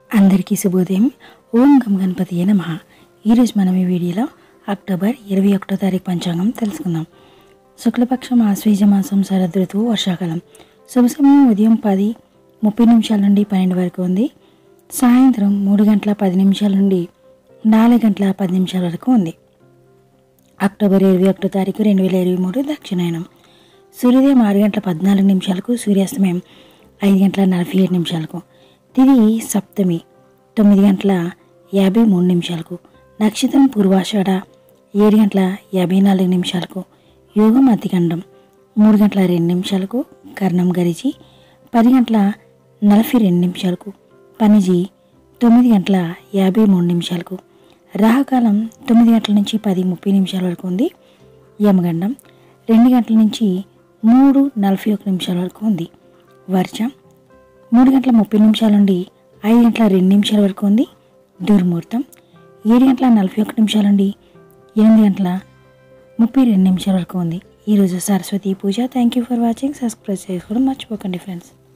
అందరికీ శుభోదయం ఓం గం గణపతి నమ ఈరోజు మనం ఈ వీడియోలో అక్టోబర్ ఇరవై ఒకటో తారీఖు పంచాంగం తెలుసుకుందాం శుక్లపక్షం ఆశ్వీజ మాసం శరద్ ఋతువు వర్షాకాలం శుభ సమయం ఉదయం పది ముప్పై నిమిషాల నుండి పన్నెండు వరకు ఉంది సాయంత్రం మూడు గంటల పది నిమిషాల నుండి నాలుగు గంటల పది నిమిషాల వరకు ఉంది అక్టోబర్ ఇరవై ఒకటో తారీఖు రెండు వేల ఇరవై మూడు దక్షిణాయనం సూర్యోదయం ఆరు గంటల పద్నాలుగు నిమిషాలకు సూర్యాస్తమయం ఐదు గంటల నలభై ఏడు నిమిషాలకు తిది సప్తమి తొమ్మిది గంటల యాభై మూడు నిమిషాలకు నక్షత్రం పూర్వాషాఢ ఏడు గంటల యాభై నాలుగు నిమిషాలకు యోగం అతిగండం మూడు గంటల రెండు నిమిషాలకు కర్ణం గరిచి పది గంటల నలభై రెండు నిమిషాలకు పనిజి తొమ్మిది గంటల యాభై మూడు నిమిషాలకు రాహకాలం తొమ్మిది గంటల నుంచి పది ముప్పై నిమిషాల వరకు ఉంది యమగండం రెండు గంటల నుంచి మూడు నలభై ఒక నిమిషాల వరకు ఉంది వర్షం మూడు గంటల ముప్పై నిమిషాల నుండి ఐదు గంటల రెండు నిమిషాల వరకు ఉంది దుర్ముహూర్తం ఏడు గంటల నలభై ఒకటి నిమిషాల నుండి ఎనిమిది గంటల ముప్పై రెండు నిమిషాల వరకు ఉంది ఈరోజు Saraswati Puja thank you for watching subscribe చేసుకోవడం మర్చిపోకండి ఫ్రెండ్స్